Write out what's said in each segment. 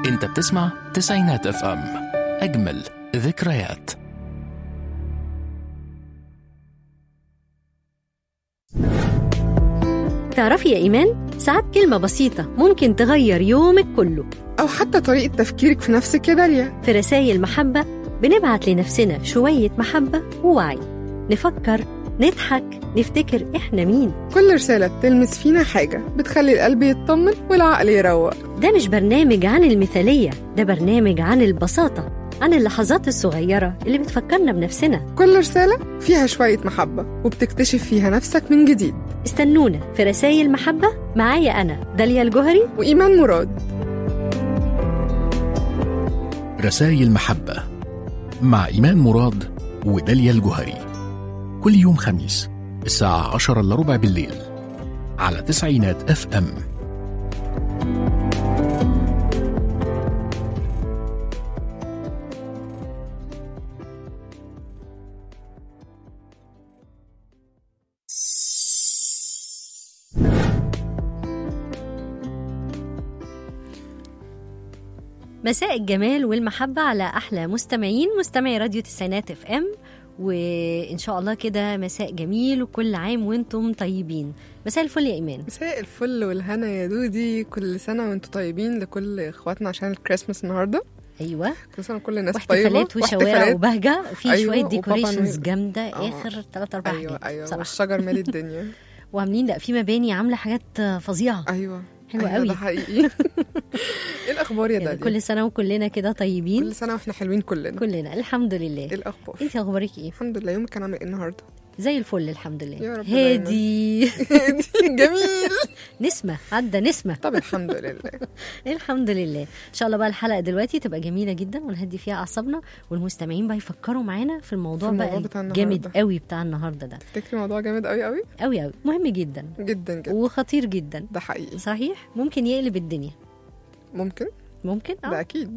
انت بتسمع تسعينات اف ام اجمل ذكريات تعرفي يا إيمان ساعات كلمة بسيطة ممكن تغير يومك كله أو حتى طريقة تفكيرك في نفسك يا داليا في رسائل محبة بنبعت لنفسنا شوية محبة ووعي نفكر نضحك نفتكر إحنا مين كل رسالة بتلمس فينا حاجة بتخلي القلب يطمن والعقل يروق ده مش برنامج عن المثالية ده برنامج عن البساطة عن اللحظات الصغيرة اللي بتفكرنا بنفسنا كل رسالة فيها شوية محبة وبتكتشف فيها نفسك من جديد استنونا في رسائل محبة معايا أنا داليا الجوهري وإيمان مراد رسائل محبة مع إيمان مراد وداليا الجهري كل يوم خميس الساعة عشرة إلا ربع بالليل على تسعينات اف ام مساء الجمال والمحبة على أحلى مستمعين مستمعي راديو تسعينات اف ام وإن شاء الله كده مساء جميل وكل عام وانتم طيبين مساء الفل يا إيمان مساء الفل والهنا يا دودي كل سنة وانتم طيبين لكل اخواتنا عشان الكريسماس النهاردة أيوة كل سنة كل الناس طيبة واحتفالات وشوارع واحتفالات. وبهجة في أيوة، شوية وبابا ديكوريشنز نويل. جامدة آه. آخر 3 4 ايوه حاجات ايوه بصراحة. والشجر مالي الدنيا وعاملين لا في مباني عاملة حاجات فظيعة ايوه حلوة أيوة قوي. ده حقيقي ايه الاخبار يا يعني داليا كل سنة وكلنا كده طيبين كل سنة واحنا حلوين كلنا كلنا الحمد لله ايه الاخبار انت اخبارك ايه الحمد لله يومك كان عامل ايه النهارده زي الفل الحمد لله يا رب هادي جميل نسمة عدى نسمة طب الحمد لله الحمد لله ان شاء الله بقى الحلقه دلوقتي تبقى جميله جدا ونهدي فيها اعصابنا والمستمعين بقى يفكروا معانا في الموضوع, في الموضوع بقى بتاع جامد النهاردة. قوي بتاع النهارده ده تفتكري موضوع جامد قوي قوي قوي قوي مهم جدا جدا جدا وخطير جدا ده حقيقي صحيح ممكن يقلب الدنيا ممكن ممكن ده اه اكيد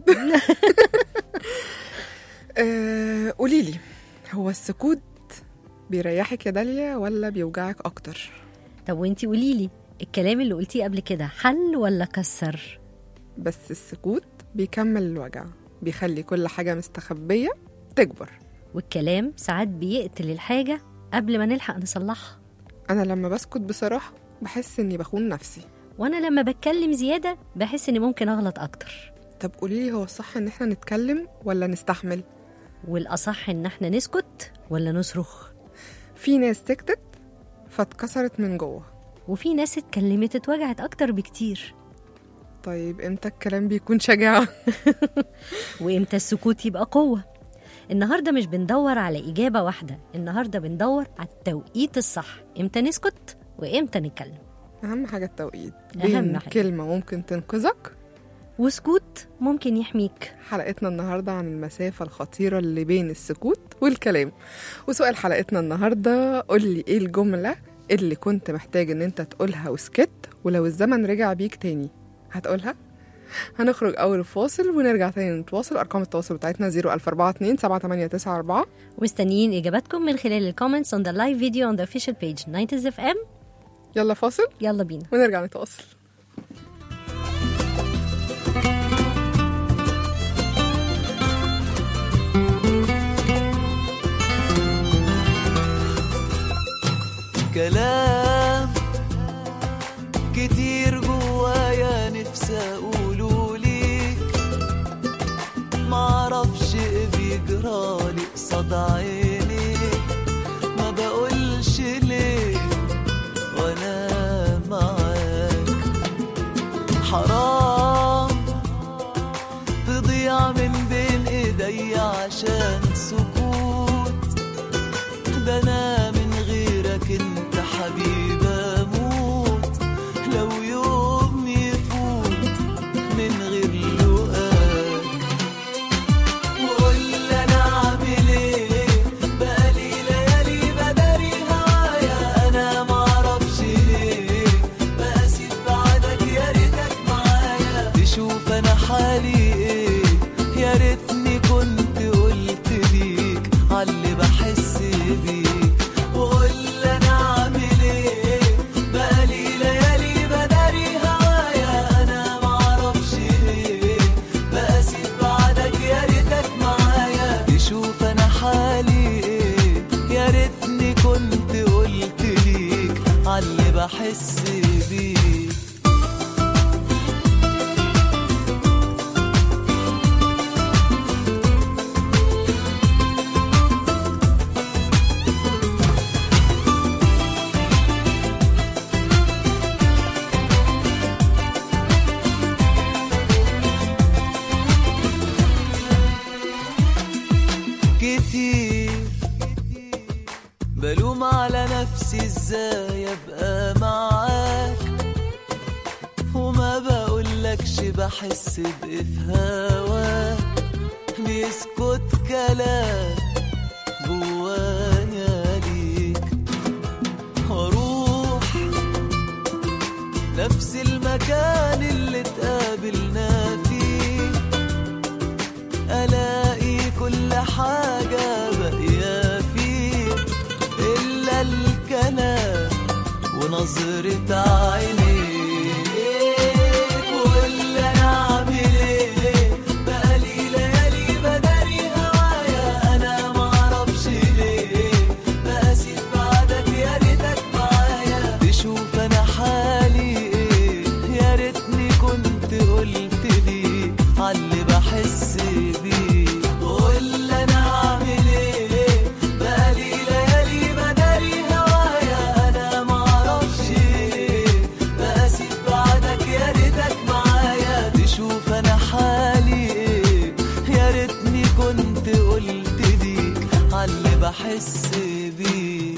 آه، قولي لي هو السكوت بيريحك يا داليا ولا بيوجعك اكتر طب وانتي قولي لي الكلام اللي قلتيه قبل كده حل ولا كسر بس السكوت بيكمل الوجع بيخلي كل حاجة مستخبية تكبر والكلام ساعات بيقتل الحاجه قبل ما نلحق نصلحها أنا لما بسكت بصراحة بحس إني بخون نفسي وانا لما بتكلم زياده بحس اني ممكن اغلط اكتر طب قولي لي هو الصح إن إحنا نتكلم ولا نستحمل والاصح ان احنا نسكت ولا نصرخ في ناس سكتت فاتكسرت من جوه وفي ناس اتكلمت اتوجعت اكتر بكتير طيب امتى الكلام بيكون شجاعة وامتى السكوت يبقى قوة النهاردة مش بندور على إجابة واحدة النهاردة بندور على التوقيت الصح امتى نسكت وامتى نتكلم أهم حاجة التوقيت أهم بين حاجة. كلمة ممكن تنقذك وسكوت ممكن يحميك حلقتنا النهاردة عن المسافة الخطيرة اللي بين السكوت والكلام وسؤال حلقتنا النهاردة قولي ايه الجملة اللي كنت محتاج ان انت تقولها وسكت ولو الزمن رجع بيك تاني هتقولها؟ هنخرج أول فاصل ونرجع تاني نتواصل أرقام التواصل بتاعتنا 00427 7894 مستنيين إجاباتكم من خلال الكومنتس on the live video on the official page 90s FM يلا فاصل يلا بينا ونرجع نتواصل كلام كتير جوايا نفسي اقوله ليك معرفش ايه بيجرالي قصاد عينيك ما بقولش ليه وانا معاك حرام تضيع من بين ايدي عشان سكوت ده انا من غيرك انت حبيب اموت لو يوم يفوت من غير لقاك وقول لي انا عامل ايه بقالي ليالي بداري هوايا انا معرفش ليه بقاسي بعدك يا ريتك معايا تشوف انا حالي ايه يا ريتني كنت قلت ليك عاللي بحس بيه بحس بيه كتير بلوم على نفسي ازاي ابقى معاك وما بقولكش بحس بايه في هواك بيسكت كلام جوايا ليك واروح نفس المكان اللي اتقابلنا فيه ألاقي كل حاجة باقية فيه إلا الكلام ونظرة عينيك واللي أنا أعمل إيه بقالي ليالي بداري هوايا أنا معرفش ليه بقاسي بعدك يا ريتك معايا تشوف أنا حالي إيه يا ريتني كنت قلت لي عاللي بحس بيه واللي أنا أعمل إيه بقالي ليالي بداري هوايا أنا معرفش إيه بقاسي بعدك يا ريتك معايا تشوف أنا حالي إيه يا ريتني كنت قلت لي عاللي بحس بيه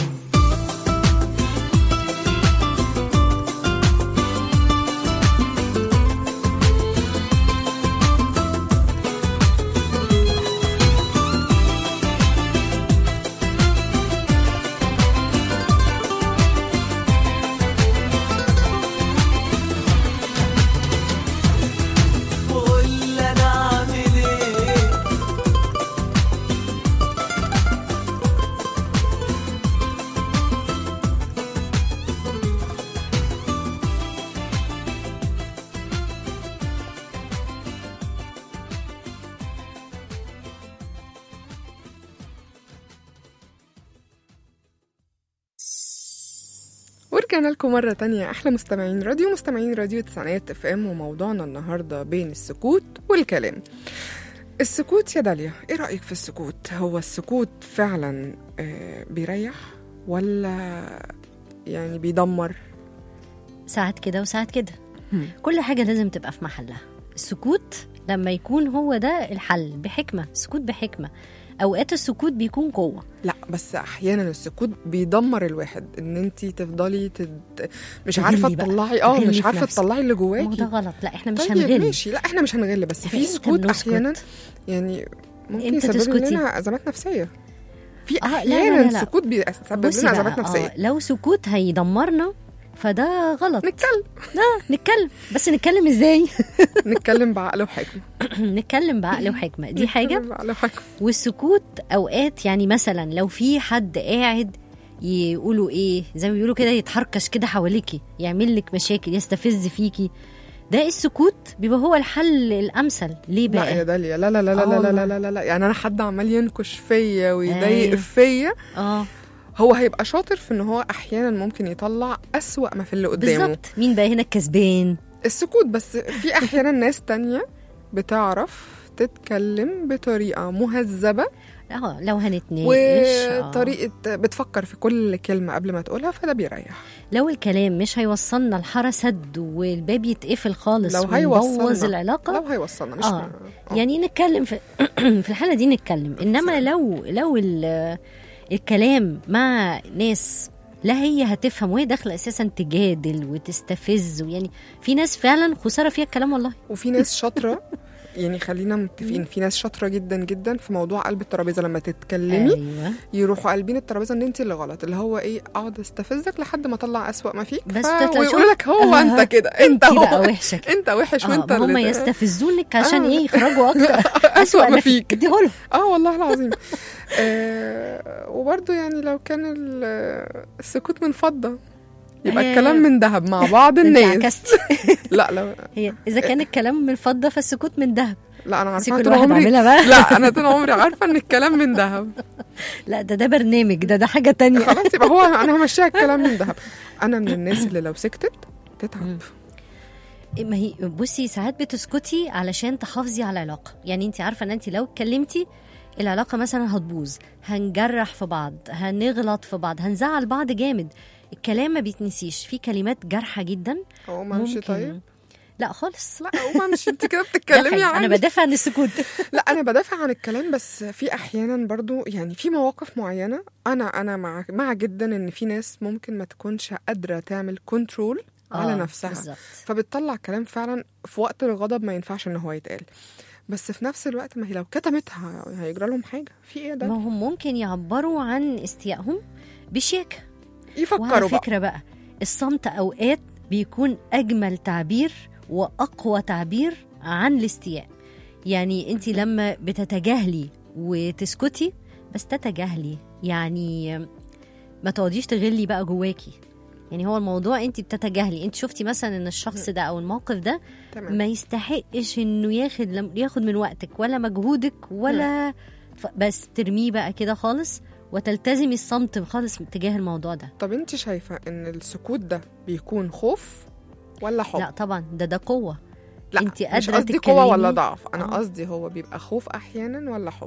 واللي أنا أعمل إيه ورجعنا لكم مرة تانية أحلى مستمعين راديو مستمعين راديو تسعينات اف ام وموضوعنا النهاردة بين السكوت والكلام السكوت يا داليا ايه رأيك في السكوت؟ هو السكوت فعلا آه، بيريح ولا يعني بيدمر؟ ساعات كده وساعات كده هم. كل حاجة لازم تبقى في محلها السكوت لما يكون هو ده الحل بحكمة سكوت بحكمة أوقات السكوت بيكون قوة لا بس احيانا السكوت بيدمر الواحد ان انت تفضلي تد... مش تغلي عارفه بقى. تطلعي اه تغلي مش في عارفه نفسك. تطلعي اللي ما هو ده جواكي غلط لا احنا مش طيب هنغل ماشي لا احنا مش هنغل بس في إمتى سكوت بنسكت؟ احيانا يعني ممكن إمتى يسبب تسكتي؟ لنا ازمات نفسيه في آه، لا، لا، احيانا لا، لا. السكوت بيسبب بصي لنا بقى ازمات نفسيه آه لو سكوت هيدمرنا فده غلط نتكلم لا نتكلم بس نتكلم ازاي نتكلم بعقل وحكمه نتكلم بعقل وحكمة دي حاجة نتكلم بعقل وحكمه والسكوت اوقات يعني مثلا لو في حد قاعد يقولوا ايه زي ما بيقولوا كده يتحركش كده حواليكي يعمل لك مشاكل يستفز فيكي ده السكوت بيبقى هو الحل الامثل ليه لا يا بقى داليا لا لا لا لا آه لا لا والله. لا لا لا لا يعني انا حد عمال ينكش فيا ويضايق أيوه. فيا اه هو هيبقى شاطر في ان هو احيانا ممكن يطلع اسوأ ما في اللي قدامه بالظبط مين بقى هنا الكسبان السكوت بس في احيانا ناس تانية بتعرف تتكلم بطريقه مهذبه اه لو هنتناقش آه. وطريقه بتفكر في كل كلمه قبل ما تقولها فده بيريح لو الكلام مش هيوصلنا لحارة سد والباب يتقفل خالص لو ونبوظ هيوصلنا. العلاقة لو هيوصلنا مش آه. آه. يعني نتكلم في في الحاله دي نتكلم انما لو لو ال- الكلام مع ناس لا هي هتفهم وهي داخله اساسا تجادل وتستفز يعني في ناس فعلا خساره فيها الكلام والله وفي ناس شاطره يعني خلينا متفقين في ناس شاطره جدا جدا في موضوع قلب الترابيزه لما تتكلمي ايوه يروحوا قلبين الترابيزه ان انت اللي غلط اللي هو ايه اقعد استفزك لحد ما اطلع اسوأ ما فيك بس ف... تطلع ويقول شوف. لك هو آه، انت كده انت انت بقى هو وحشه كده انت وحش اه وانت ما هم اللي يستفزونك عشان آه. ايه يخرجوا اكتر اسوأ ما فيك اديهولهم اه والله العظيم آه وبرده يعني لو كان ال- السكوت من فضه يبقى آه. الكلام من ذهب مع بعض انت الناس عكستي لا لا هي اذا كان الكلام من فضه فالسكوت من ذهب لا انا بس عارفه كل طول واحد عمري عاملها بقى لا انا طول عمري عارفه ان الكلام من ذهب لا ده ده برنامج ده ده حاجه تانية خلاص يبقى هو انا همشيها الكلام من ذهب انا من الناس اللي لو سكتت تتعب ما هي بصي ساعات بتسكتي علشان تحافظي على العلاقه يعني انت عارفه ان انت لو اتكلمتي العلاقه مثلا هتبوظ هنجرح في بعض هنغلط في بعض هنزعل بعض جامد الكلام ما بيتنسيش في كلمات جارحه جدا هو ما امشي ممكن- طيب لا خالص لا هو ما امشي انت كده بتتكلمي دافعي. انا عني بدافع عن السكوت لا انا بدافع عن الكلام بس في احيانا برضو يعني في مواقف معينه انا انا مع مع جدا ان في ناس ممكن ما تكونش قادره تعمل كنترول على آه، نفسها بالظبط فبتطلع كلام فعلا في وقت الغضب ما ينفعش ان هو يتقال بس في نفس الوقت ما هي لو كتمتها هيجرى لهم حاجه في ايه ما ده هم ممكن يعبروا عن استيائهم بشياكه وعلى يفكروا بقى فكره بقى الصمت اوقات بيكون اجمل تعبير واقوى تعبير عن الاستياء يعني انت لما بتتجاهلي وتسكتي بس تتجاهلي يعني ما تقعديش تغلي بقى جواكي يعني هو الموضوع انت بتتجاهلي انت شفتي مثلا ان الشخص ده او الموقف ده تمام ما يستحقش انه ياخد لم- ياخد من وقتك ولا مجهودك ولا ف- بس ترميه بقى كده خالص وتلتزمي الصمت خالص تجاه الموضوع ده طب انت شايفه ان السكوت ده بيكون خوف ولا حب لا طبعا ده ده قوه لا انت مش قادرة قصدي قوه ولا تتكلمي. ضعف انا آه. قصدي هو بيبقى خوف احيانا ولا حب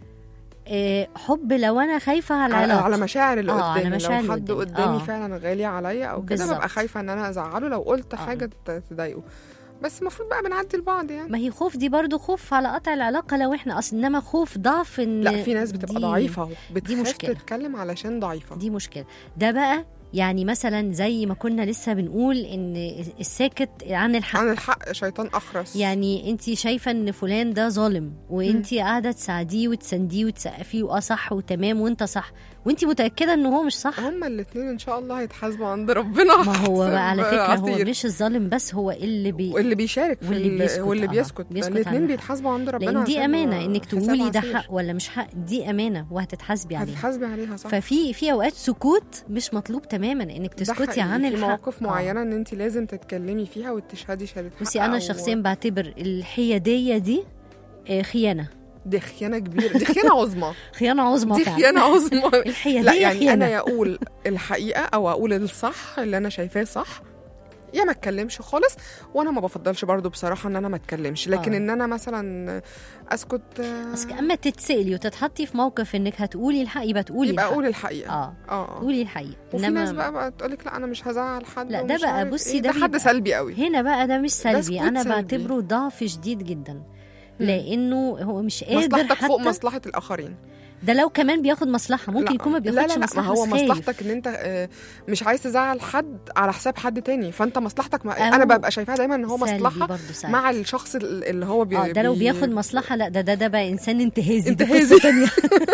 آه حب لو انا خايفه على على, العلاقه على مشاعر اللي آه، على قدامي مشاعر لو اللي حد قدامي. قدامي آه. فعلا غالي عليا او كده بالظبط. ببقى خايفه ان انا ازعله لو قلت آه. حاجه ت- تضايقه بس المفروض بقى بنعدي لبعض يعني ما هي خوف دي برضو خوف على قطع العلاقه لو احنا اصل انما خوف ضعف ان لا في ناس بتبقى دي- ضعيفه بتخاف مشكلة. تتكلم علشان ضعيفه دي مشكله ده بقى يعني مثلا زي ما كنا لسه بنقول ان الساكت عن الحق عن الحق شيطان اخرس يعني انت شايفه ان فلان ده ظالم وانت قاعده تساعديه وتسانديه وتسقفيه واه صح وتمام وانت صح وانت متاكده ان هو مش صح هما الاثنين ان شاء الله هيتحاسبوا عند ربنا ما هو حساب بقى على فكره هو عسير. مش الظالم بس هو اللي بي واللي بيشارك في واللي ال- بيسكت، واللي آه، بيسكت بيسكت عن الاثنين الحق. بيتحاسبوا عند ربنا لان دي عشان امانه انك حساب تقولي ده عسير. حق ولا مش حق دي امانه وهتتحاسبي عليها هتتحاسبي عليها صح ففي في اوقات سكوت مش مطلوب تماما انك ده تسكتي حقيقي. عن في الحق مواقف آه. معينه ان انت لازم تتكلمي فيها وتشهدي شهاده حق بصي انا أو- شخصيا بعتبر الحياديه دي آه، خيانه دي خيانه كبيره دي خيانه عظمى خيانه عظمى دي فعلا خيانه عظمى الحياديه لا يعني خيانة. انا يا اقول الحقيقه او اقول الصح اللي انا شايفاه صح يا ما اتكلمش خالص وانا ما بفضلش برضو بصراحه ان انا ما اتكلمش لكن آه. ان انا مثلا اسكت آه، بس اما تتسالي وتتحطي في موقف انك هتقولي الحق يبقى تقولي يبقى الحق. اقول الحقيقه اه اه قولي الحقيقه وفي ناس بقى, بقى تقول لك لا انا مش هزعل حد لا، ده ومش بقى عارف بصي إيه. ده ده حد بيبقى- سلبي قوي هنا بقى ده مش سلبي سكوت انا سلبي. بعتبره ضعف شديد جدا لانه هو مش قادر مصلحتك حتى فوق مصلحه الاخرين ده لو كمان بياخد مصلحه ممكن لا. يكون ما لا بياخدش لا لا مصلحه ما هو بس خايف. مصلحتك ان انت آه، مش عايز تزعل حد على حساب حد تاني فانت مصلحتك ما أو انا ببقى شايفاها دايما ان هو سلبي مصلحه برضه ساعات. مع الشخص ال- اللي هو بي اه ده لو بي- بياخد مصلحه لا ده ده ده بقى انسان انتهازي ده انتهازي. قصه تانية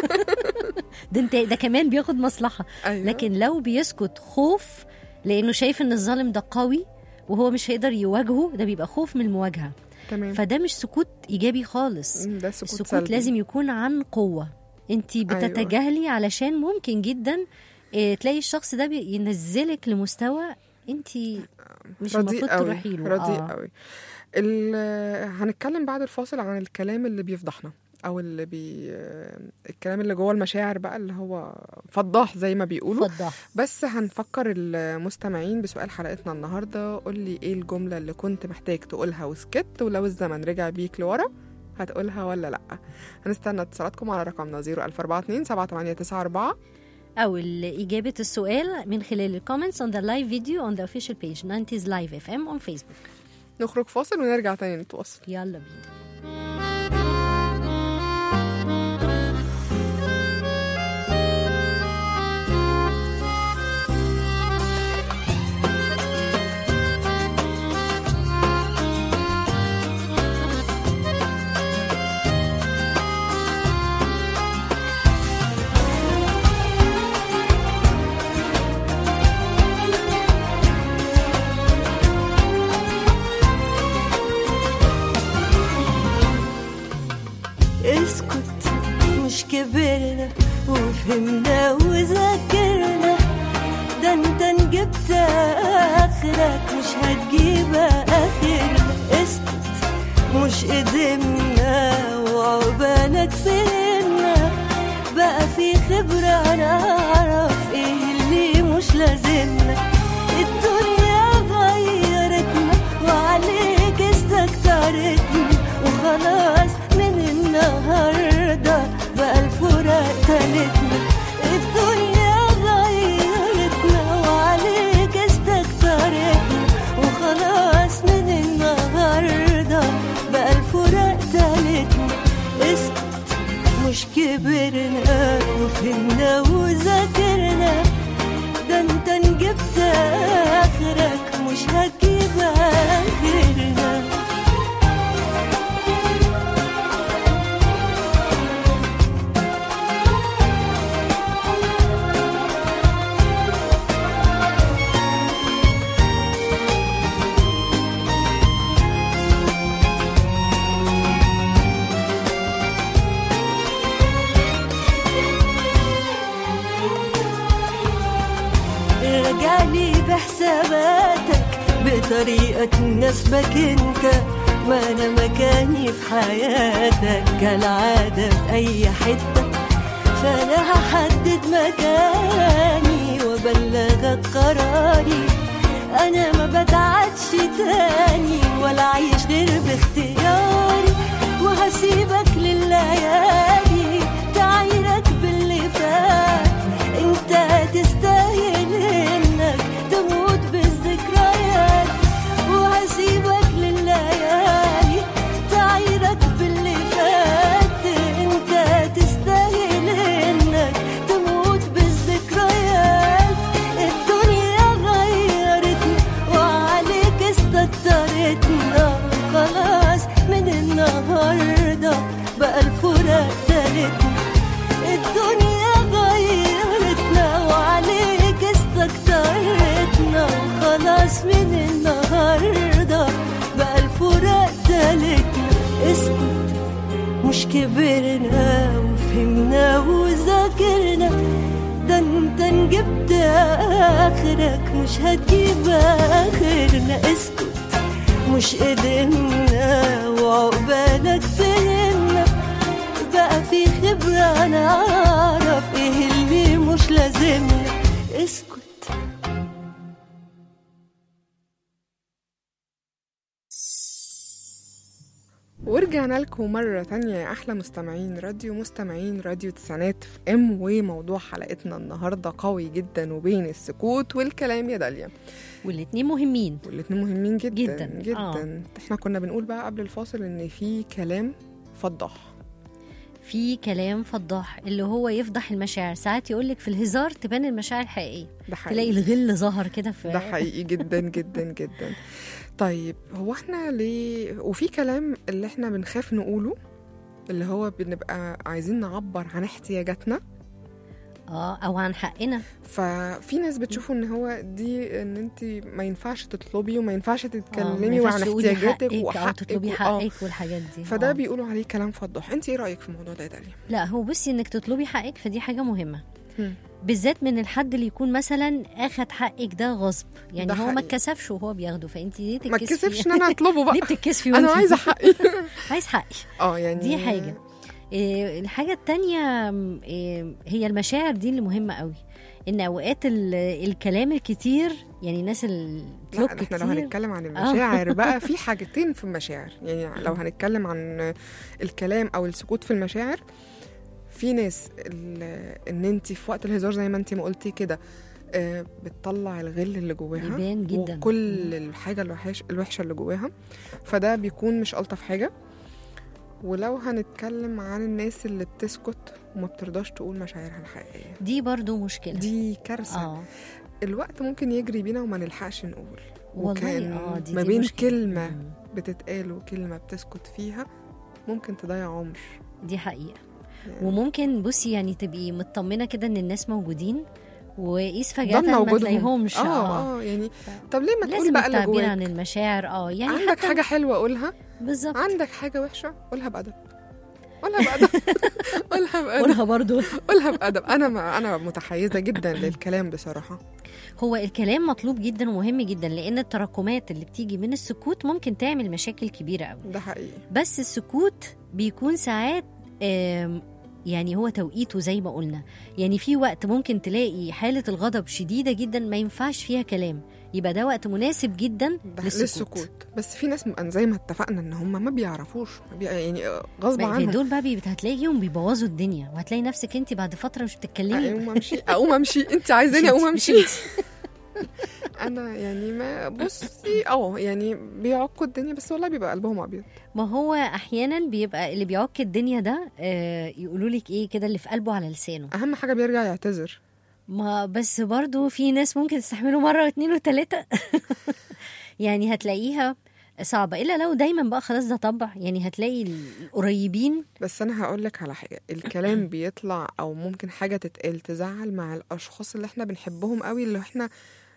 ده انت ده كمان بياخد مصلحه أيوة. لكن لو بيسكت خوف لانه شايف ان الظالم ده قوي وهو مش هيقدر يواجهه ده بيبقى خوف من المواجهه تمام فده مش سكوت ايجابي خالص مم، ده سكوت السكوت سلبي. لازم يكون عن قوه انت بتتجاهلي علشان ممكن جدا اه تلاقي الشخص ده ينزلك لمستوى انت مش رديء المفروض قوي تروحي له رديء آه. قوي ال- هنتكلم بعد الفاصل عن الكلام اللي بيفضحنا او اللي بي الكلام اللي جوه المشاعر بقى اللي هو فضاح زي ما بيقولوا اتفضل بس هنفكر المستمعين بسؤال حلقتنا النهارده قول لي ايه الجمله اللي كنت محتاج تقولها وسكت ولو الزمن رجع بيك لورا هتقولها ولا لا هنستنى اتصالاتكم على رقمنا 00427 7894 أو ال- إجابة السؤال من خلال الكومنتس on the live video on the official page 90s Live FM on Facebook نخرج فاصل ونرجع تاني نتواصل يلا بينا اسكت مش كبرنا وفهمنا وذاكرنا ده انت نجبت اخرك مش هتجيب اخرنا اسكت مش قدمنا وعقبالك فهمنا بقى في خبرة نعرف ايه اللي مش لازمنا الدنيا غيرتنا وعليك استكترتنا وخلاص من النهاردة بقى الفراق تالتنا الدنيا غيرتنا وعليك استكترتنا وخلاص من النهاردة بقى الفراق تالتنا اسكت مش كبرنا وفهمنا وذاكرنا ده انت نجبت اخرك مش هتجيب اخرنا راجعلي بحساباتك بطريقة تناسبك انت ما انا مكاني في حياتك كالعادة في اي حتة فانا هحدد مكاني وابلغك قراري انا ما بتعدش تاني ولا عايش غير باختياري وهسيبك لليالي تعايرك باللي فات انت تستاهل انك تموت بالذكريات وهسيبك لليالي تعايرك باللي فات انت تستاهل انك تموت بالذكريات الدنيا غيرتنا وعليك استكترتنا خلاص من النهارده بقى الفراق تالتنا الدنيا غيرتنا وعليك استكترتنا وخلاص من النهارده بقى الفراق تالتنا اسكت مش كبرنا وفهمنا وذاكرنا ده انت نجبت اخرك مش هتجيب اخرنا اسكت مش قدرنا وعقبالك فهمنا بقى في خبرة نعرف ايه اللي مش لازمنا اسكت ورجعنا لكم مرة تانية يا أحلى مستمعين راديو مستمعين راديو تسعينات في ام وموضوع حلقتنا النهاردة قوي جدا وبين السكوت والكلام يا داليا والاتنين مهمين والاتنين مهمين جدا جداً، جدا آه. احنا كنا بنقول بقى قبل الفاصل ان في كلام فضح في كلام فضاح اللي هو يفضح المشاعر ساعات يقولك في الهزار تبان المشاعر الحقيقيه ده تلاقي حقيقي الغل ظهر كده في ده حقيقي جدا جدا جدا طيب هو احنا ليه وفي كلام اللي احنا بنخاف نقوله اللي هو بنبقى عايزين نعبر عن احتياجاتنا اه او عن حقنا ففي ناس بتشوفوا ان هو دي ان انت ما ينفعش تطلبي وما ينفعش آه، ما تتكلمي ينفعش وعن تقولي احتياجاتك حقك او وحقك تطلبي و- آه. حقك والحاجات دي فده آه. بيقولوا عليه كلام فضح انت ايه رايك في الموضوع ده يا داليا لا هو بصي انك تطلبي حقك فدي حاجه مهمه مم. بالذات من الحد اللي يكون مثلا اخد حقك ده غصب يعني ده هو ما حقيقي. اتكسفش وهو بياخده فانت ليه ما تتكسفي اتكسفش ان انا اطلبه ليه بقى بتتكسفي انا وانت- عايزه حقي عايز حقي اه يعني دي حاجة. إيه، الحاجة التانية م، إيه، هي المشاعر دي اللي مهمة قوي ان اوقات ال- الكلام الكتير يعني الناس اللي لا تلوك احنا لو كتير هنتكلم عن المشاعر بقى في حاجتين في المشاعر يعني لو هنتكلم عن الكلام او السكوت في المشاعر في ناس ال- ان انت في وقت الهزار زي ما انت ما قلتي كده آه، بتطلع الغل اللي جواها يبان جدا. وكل الحاجه الوحش الوحشه اللي جواها فده بيكون مش الطف حاجه ولو هنتكلم عن الناس اللي بتسكت وما بترضاش تقول مشاعرها الحقيقيه دي برضو مشكلة دي كارثه اه الوقت ممكن يجري بينا وما نلحقش نقول والله وكان اه دي ما دي بين مشكلة. كلمة مم. بتتقال وكلمة بتسكت فيها ممكن تضيع عمر دي حقيقة يعني وممكن بصي يعني تبقي مطمنة كده ان الناس موجودين وقيس فجأة ضمن ما وجودهم تلاقيهمش اه اه يعني طب ليه ما تقول لازم بقى اللي التعبير جواك عن المشاعر اه يعني عندك حتى حاجة حلوة قولها بالظبط عندك حاجة وحشة قولها بأدب قولها بأدب قولها بأدب قولها برضو قولها بأدب أنا ما أنا متحيزة جدا للكلام بصراحة هو الكلام مطلوب جدا ومهم جدا لان التراكمات اللي بتيجي من السكوت ممكن تعمل مشاكل كبيره قوي ده حقيقي بس السكوت بيكون ساعات آم، يعني هو توقيته زي ما قلنا يعني في وقت ممكن تلاقي حالة الغضب شديدة جدا ما ينفعش فيها كلام يبقى ده وقت مناسب جدا ده للسكوت, للسكوت بس في ناس م- زي ما اتفقنا ان هم ما بيعرفوش ما بي... يعني غصب بقى في عنهم دول بقى بي- هتلاقيهم بيبوظوا الدنيا وهتلاقي نفسك انت بعد فترة مش بتتكلمي اقوم امشي اقوم امشي انت عايزاني اقوم مش امشي انت. انا يعني ما بصي اه يعني بيعكوا الدنيا بس والله بيبقى قلبهم ابيض ما هو احيانا بيبقى اللي بيعك الدنيا ده آه يقولوا لك ايه كده اللي في قلبه على لسانه اهم حاجه بيرجع يعتذر ما بس برضو في ناس ممكن تستحمله مرة واثنين وثلاثة يعني هتلاقيها صعبة إلا لو دايما بقى خلاص ده طبع يعني هتلاقي القريبين بس انا هقول لك على حاجه الكلام بيطلع او ممكن حاجه تتقال تزعل مع الاشخاص اللي احنا بنحبهم قوي اللي احنا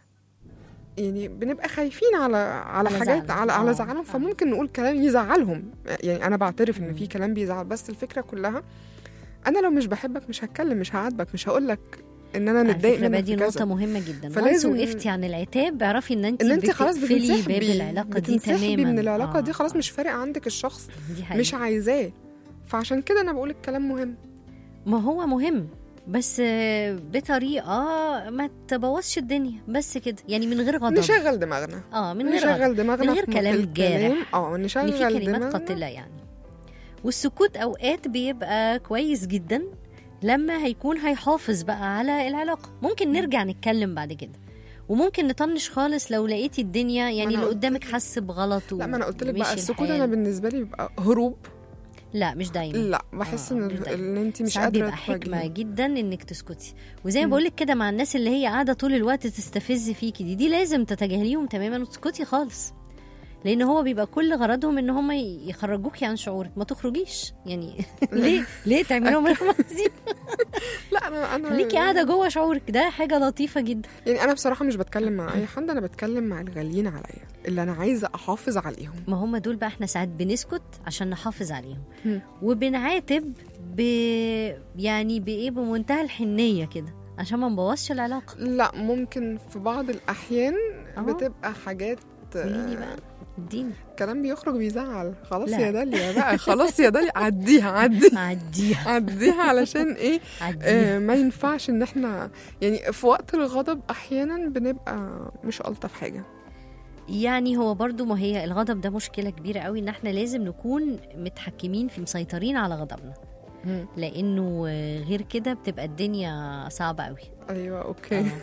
يعني بنبقى خايفين على على, على حاجات زعلهم. على آه، على زعلهم آه. فممكن نقول كلام يزعلهم يعني انا بعترف ان مم. في كلام بيزعل بس الفكره كلها انا لو مش بحبك مش هتكلم مش هعاتبك مش هقول لك ان انا على متضايق فكرة بقى منك دي في نقطة كذا مهمة جدا فلازم- فلازم وقفتي عن العتاب اعرفي ان انت ان انت خلاص بتقفلي باب بتنسحبي العلاقة دي بتنسحبي تماما من العلاقه آه، دي خلاص آه، مش فارق عندك الشخص دي حقيقة. مش عايزاه فعشان كده انا بقول الكلام مهم ما هو مهم بس آه، بطريقة ما تبوظش الدنيا بس كده يعني من غير غضب نشغل دماغنا اه من غير غضب نشغل دماغنا من غير في كلام الكلام. جارح. اه اللي نشغل فيه كلمات دماغنا قاتلة يعني والسكوت أوقات بيبقى كويس جدا لما هيكون هيحافظ بقى على العلاقة ممكن نرجع نتكلم بعد كده وممكن نطنش خالص لو لقيتي الدنيا يعني أنا اللي قلت قدامك حس بغلط لا ما انا قلت لك ومشي بقى السكوت الحال. انا بالنسبه لي بيبقى هروب لا مش دايما لا بحس آه، ان مش دايما. ان انت مش ساعات قادره بيبقى حكمة تواجهي. جدا انك تسكتي وزي ما مم. بقولك كده مع الناس اللي هي قاعدة طول الوقت تستفز فيكي دي دي لازم تتجاهليهم تماما وتسكتي خالص لان هو بيبقى كل غرضهم ان هم يخرجوكي عن شعورك ما تخرجيش يعني ليه ليه تعملوا مخمزين لا انا انا خليكي قاعده جوه شعورك ده حاجه لطيفه جدا يعني انا بصراحه مش بتكلم مع اي حد انا بتكلم مع الغاليين عليا اللي انا عايزه احافظ عليهم ما هم دول بقى احنا ساعات بنسكت عشان نحافظ عليهم مم. وبنعاتب ب يعني بايه بمنتهى الحنيه كده عشان ما نبوظش العلاقه لا ممكن في بعض الاحيان أهو. بتبقى حاجات قولي لي بقى اديني كلام بيخرج بيزعل خلاص لا. يا داليا بقى خلاص يا داليا عديها عديها عديها عديها علشان ايه عديها آه ما ينفعش ان احنا يعني في وقت الغضب احيانا بنبقى مش الطف حاجه يعني هو برضو ما هي الغضب ده مشكله كبيره قوي ان احنا لازم نكون متحكمين في مسيطرين على غضبنا مم. لانه آه، غير كده بتبقى الدنيا صعبه قوي ايوه اوكي آه.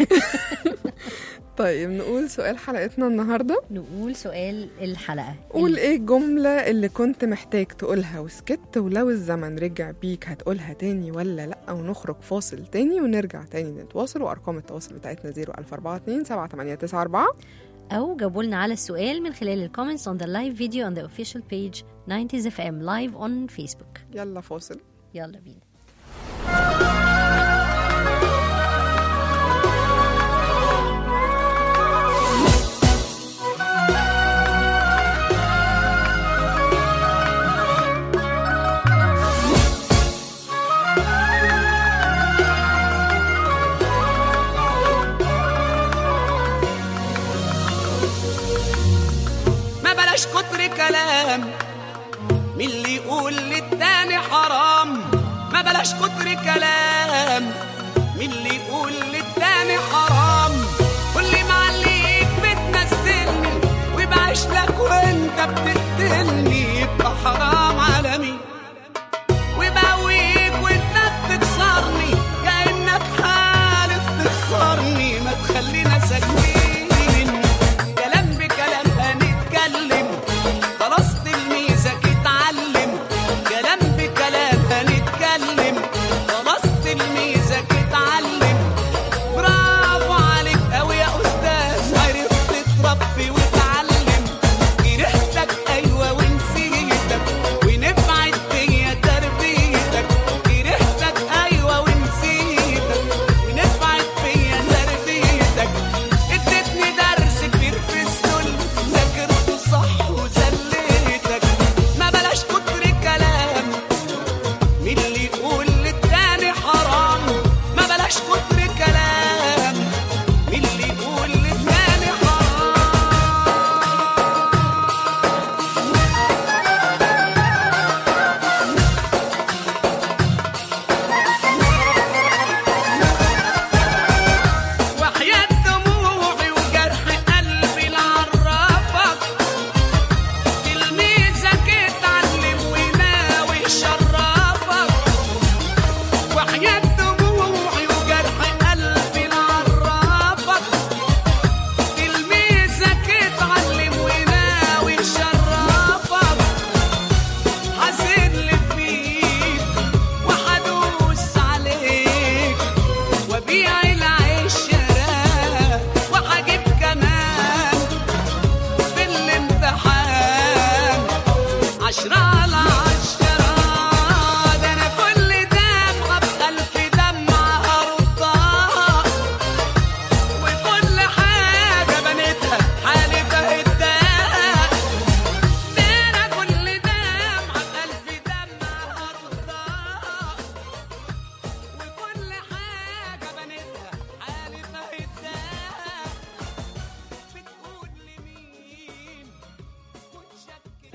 طيب نقول سؤال حلقتنا النهارده نقول سؤال الحلقه قول ايه الجملة اللي كنت محتاج تقولها وسكت ولو الزمن رجع بيك هتقولها تاني ولا لأ ونخرج فاصل تاني ونرجع تاني نتواصل وأرقام التواصل بتاعتنا 01042 7894 أو جاوبوا لنا على السؤال من خلال الكومنتس on the live video on the official page 90s FM live on Facebook يلا فاصل يلا بينا ما بلاش كتر كلام من اللي يقول للتاني حرام ما بلاش كتر كلام من اللي يقول للتاني حرام واللي معليك بتنزلني وبعيش لك وانت بتقتلني يبقى حرام على مين وبقويك وانت بتكسرني كأنك حالف تخسرني ما تخلينا ساكتين كلام بكلام هنتكلم خلاص تلميذك اتعلم كلام بكلام هنتكلم خلاص تلميذك اتعلم برافو عليك قوي يا استاذ عرفت تربي وتعلم جرحتك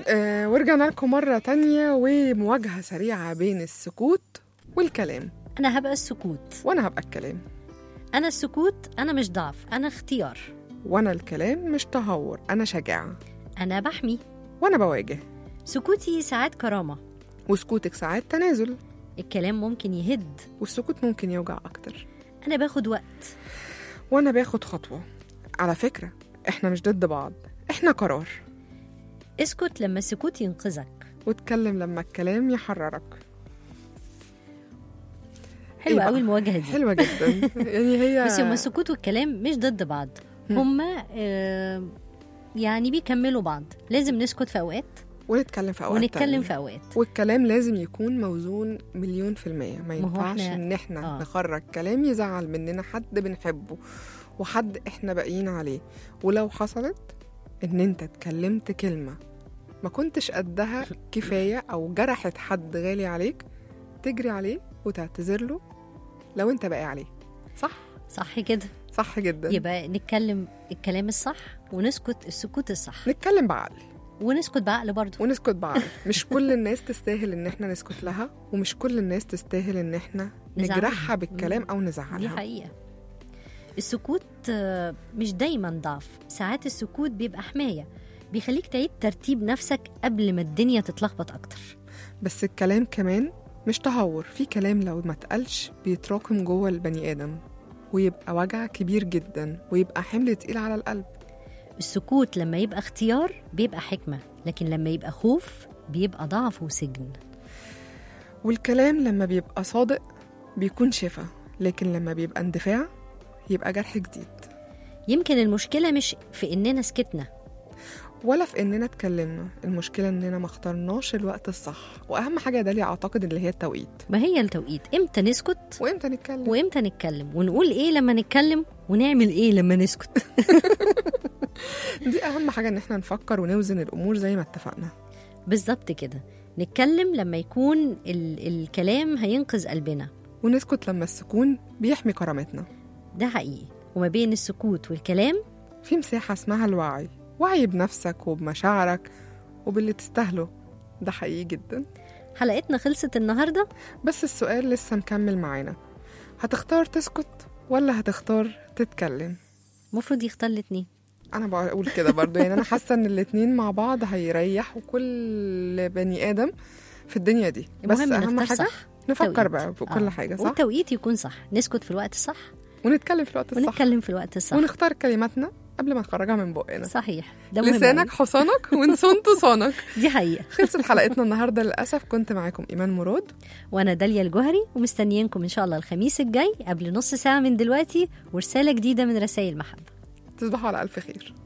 آه ورجعنا لكم مرة تانية ومواجهة سريعة بين السكوت والكلام انا هبقى السكوت وأنا هبقى الكلام انا السكوت انا مش ضعف انا اختيار وأنا الكلام مش تهور أنا شجاعة انا بحمي وأنا بواجه سكوتي ساعات كرامه وسكوتك ساعات تنازل الكلام ممكن يهد والسكوت ممكن يوجع أكتر انا باخد وقت وأنا باخد خطوة على فكرة إحنا مش ضد بعض إحنا قرار اسكت لما السكوت ينقذك واتكلم لما الكلام يحررك حلوه إيه قوي بقى؟ المواجهه دي حلوة جدا يعني هي بس هما السكوت والكلام مش ضد بعض هما آه يعني بيكملوا بعض لازم نسكت في اوقات ونتكلم في أوقات ونتكلم تانية. في اوقات والكلام لازم يكون موزون مليون في المية ما ما هو ينفعش إحنا- ان احنا آه. آه. نخرج كلام يزعل مننا حد بنحبه وحد احنا باقيين عليه ولو حصلت ان انت اتكلمت كلمة ما كنتش قدها كفاية او جرحت حد غالي عليك تجري عليه وتعتذر له لو انت باقي عليه صح صح كده صح جدا يبقى نتكلم الكلام الصح ونسكت السكوت الصح نتكلم بعقل ونسكت بعقل برضه ونسكت بعقل مش كل الناس تستاهل ان احنا نسكت لها ومش كل الناس تستاهل ان احنا نزعلها. نجرحها بالكلام او دي نزعلها حقيقة السكوت آه، مش دايما ضعف ساعات السكوت بيبقى حماية بيخليك تعيد ترتيب نفسك قبل ما الدنيا تتلخبط أكتر بس الكلام كمان مش تهور في كلام لو ما اتقالش بيتراكم جوه البني آدم ويبقى وجع كبير جدا ويبقى حمل تقيل على القلب السكوت لما يبقى اختيار بيبقى حكمة لكن لما يبقى خوف بيبقى ضعف وسجن والكلام لما بيبقى صادق بيكون شفا لكن لما بيبقى اندفاع يبقى جرح جديد يمكن المشكلة مش في إننا سكتنا ولا في اننا اتكلمنا المشكله اننا ما اخترناش الوقت الصح واهم حاجه ده اللي اعتقد اللي هي التوقيت ما هي التوقيت إمتى نسكت وامتى نتكلم وإمتى نتكلم ونقول إيه لما نتكلم ونعمل إيه لما نسكت دي اهم حاجه ان احنا نفكر ونوزن الامور زي ما اتفقنا بالظبط كده نتكلم لما يكون ال- الكلام هينقذ قلبنا ونسكت لما السكون بيحمي كرامتنا ده حقيقي وما بين السكوت والكلام في مساحه اسمها الوعي وعي بنفسك وبمشاعرك وباللي تستاهله ده حقيقي جدا حلقتنا خلصت النهارده بس السؤال لسه مكمل معانا هتختار تسكت ولا هتختار تتكلم المفروض يختار الاتنين انا بقول كده برضو يعني انا حاسه ان الاتنين مع بعض هيريحوا كل بني ادم في الدنيا دي بس المهم اهم نختار حاجه صح نفكر توقيت. بقى في كل آه. حاجه صح والتوقيت يكون صح نسكت في الوقت الصح ونتكلم في الوقت الصح ونتكلم في الوقت الصح ونختار كلماتنا قبل ما نخرجها من بقنا صحيح ده مهم لسانك أوي. حصانك وان صنت صانك دي حقيقة خلصت حلقتنا النهارده للاسف كنت معاكم ايمان مراد وانا داليا الجوهري ومستنيينكم ان شاء الله الخميس الجاي قبل نص ساعة من دلوقتي ورسالة جديدة من رسائل محبة تصبحوا على الف خير